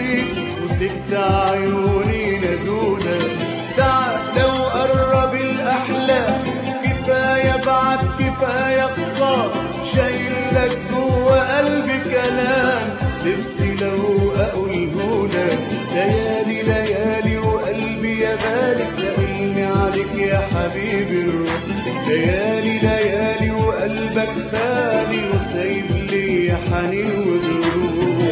فيك وسبت عيوني ندونا تعال وقرب الأحلام كفاية بعد كفاية قصار شايل لك جوا قلبي كلام نفسي لو أقوله لك ليالي ليالي وقلبي يا غالي سألني عليك يا حبيبي الروح ليالي ليالي وقلبك خالي وسايب لي حنين وذنوب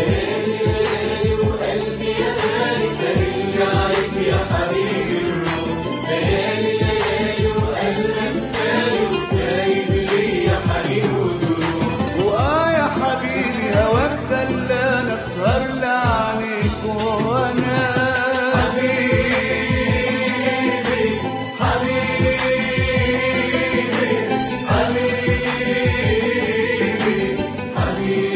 وآه يا حبيبي هواك خلاني اسهر لعنيك وانا حبيبي حبيبي حبيبي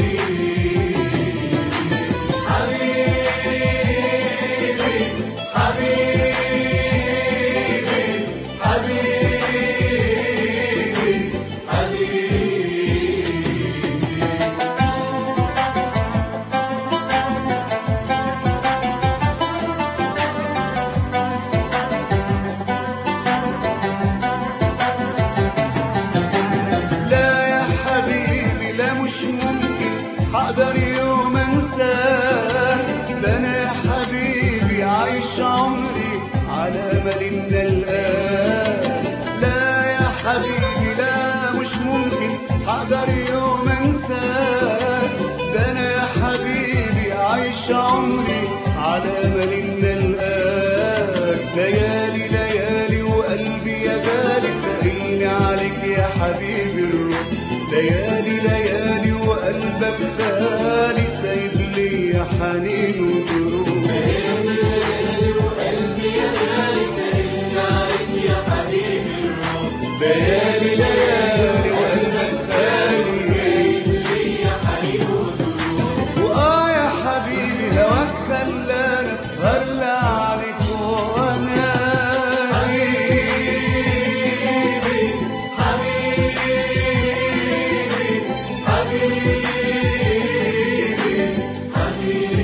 لا يا حبيبي لا مش ممكن حقدر يوم انساك ده انا يا حبيبي عايش عمري على امل ان الآن لا يا حبيبي لا مش ممكن حقدر يوم انساك ده انا يا حبيبي عايش عمري على امل ان الآن ليالي ليالي وقلبي يا غالي سألني عليك يا حبيبي الروح ليالي ليالي وقلبك خالي سايب لي حنين وجروح ليالي ليالي وقلبك خالي وآه يا حبيبي هواك خلاني اسهر لعنيك وانا حبيبي حبيبي حبيبي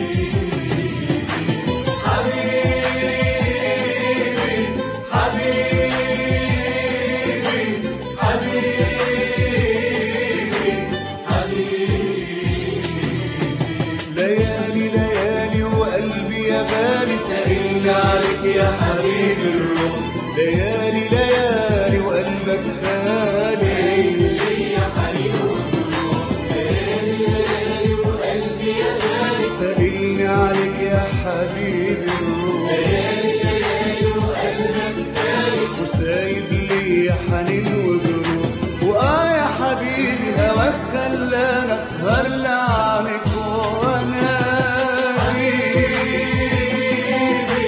ليالي ليالي وقلبي يا غالي سألني عليك يا حبيبي الروح ليالي ليالي وقلبك خالي سألني عليك يا حبيبي الروح وسايب لي حنين وجروح وآه يا حبيبي هواك خلاني اسهر لعنك وانا حبيبي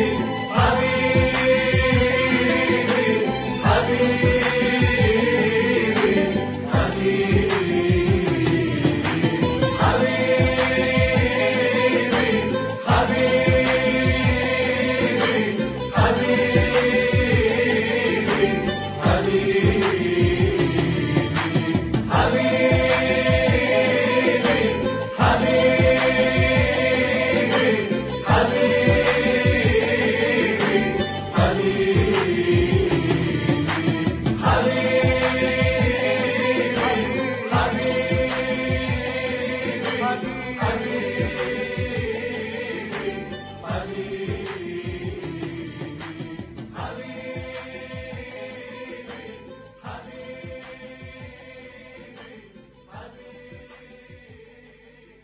حبيبي حبيبي حبيبي